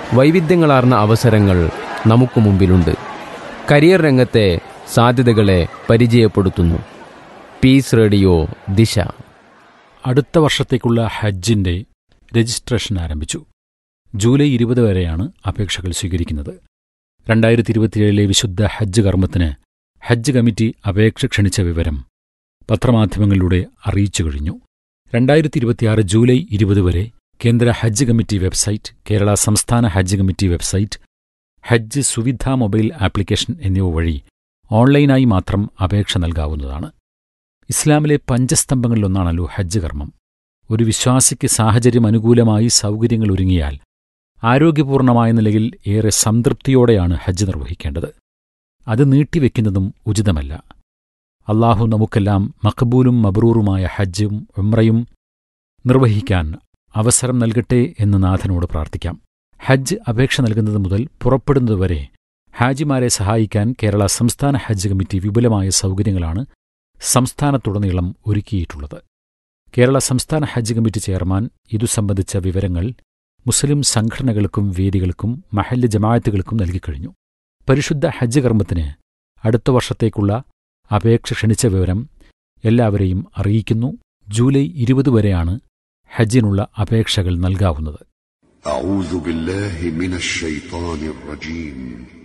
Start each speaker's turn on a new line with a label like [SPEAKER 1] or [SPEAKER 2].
[SPEAKER 1] വൈവിധ്യങ്ങളാർന്ന അവസരങ്ങൾ നമുക്ക് മുമ്പിലുണ്ട് കരിയർ രംഗത്തെ സാധ്യതകളെ പരിചയപ്പെടുത്തുന്നു പീസ് റേഡിയോ ദിശ
[SPEAKER 2] അടുത്ത വർഷത്തേക്കുള്ള ഹജ്ജിന്റെ രജിസ്ട്രേഷൻ ആരംഭിച്ചു ജൂലൈ ഇരുപത് വരെയാണ് അപേക്ഷകൾ സ്വീകരിക്കുന്നത് രണ്ടായിരത്തി ഇരുപത്തിയേഴിലെ വിശുദ്ധ ഹജ്ജ് കർമ്മത്തിന് ഹജ്ജ് കമ്മിറ്റി അപേക്ഷ ക്ഷണിച്ച വിവരം പത്രമാധ്യമങ്ങളിലൂടെ അറിയിച്ചു കഴിഞ്ഞു രണ്ടായിരത്തി ഇരുപത്തിയാറ് ജൂലൈ ഇരുപത് വരെ കേന്ദ്ര ഹജ്ജ് കമ്മിറ്റി വെബ്സൈറ്റ് കേരള സംസ്ഥാന Hajj committee website Hajj Suvidha mobile application എന്നിവ വഴി ഓൺലൈനായി മാത്രം അപേക്ഷ നൽകാവുന്നതാണ് ഇസ്ലാമിലെ പഞ്ചസ്തംഭങ്ങളിലൊന്നാണല്ലോ ഹജ്ജ് കർമ്മം ഒരു വിശ്വാസിക്ക് സാഹചര്യം അനുകൂലമായി സൗകര്യങ്ങൾ ഒരുങ്ങിയാൽ ആരോഗ്യപൂർണമായ നിലയിൽ ഏറെ സംതൃപ്തിയോടെയാണ് ഹജ്ജ് നിർവഹിക്കേണ്ടത് അത് നീട്ടിവെക്കുന്നതും ഉചിതമല്ല അള്ളാഹു നമുക്കെല്ലാം മഖബൂലും മബ്രൂറുമായ ഹജ്ജും ഉംറയും നിർവഹിക്കാൻ അവസരം നൽകട്ടെ എന്ന് നാഥനോട് പ്രാർത്ഥിക്കാം ഹജ്ജ് അപേക്ഷ നൽകുന്നത് മുതൽ പുറപ്പെടുന്നതുവരെ ഹാജിമാരെ സഹായിക്കാൻ കേരള സംസ്ഥാന ഹജ്ജ് കമ്മിറ്റി വിപുലമായ സൗകര്യങ്ങളാണ് സംസ്ഥാനത്തുടനീളം ഒരുക്കിയിട്ടുള്ളത് കേരള സംസ്ഥാന ഹജ്ജ് കമ്മിറ്റി ചെയർമാൻ ഇതു സംബന്ധിച്ച വിവരങ്ങൾ മുസ്ലിം സംഘടനകൾക്കും വേദികൾക്കും മഹല്ല് ജമാഅത്തുകൾക്കും നൽകിക്കഴിഞ്ഞു പരിശുദ്ധ ഹജ്ജ് കർമ്മത്തിന് അടുത്ത വർഷത്തേക്കുള്ള അപേക്ഷ ക്ഷണിച്ച വിവരം എല്ലാവരെയും അറിയിക്കുന്നു ജൂലൈ ഇരുപത് വരെയാണ് ഹജ്ജിനുള്ള അപേക്ഷകൾ നൽകാവുന്നത്
[SPEAKER 3] أعوذ بالله من الشيطان الرجيم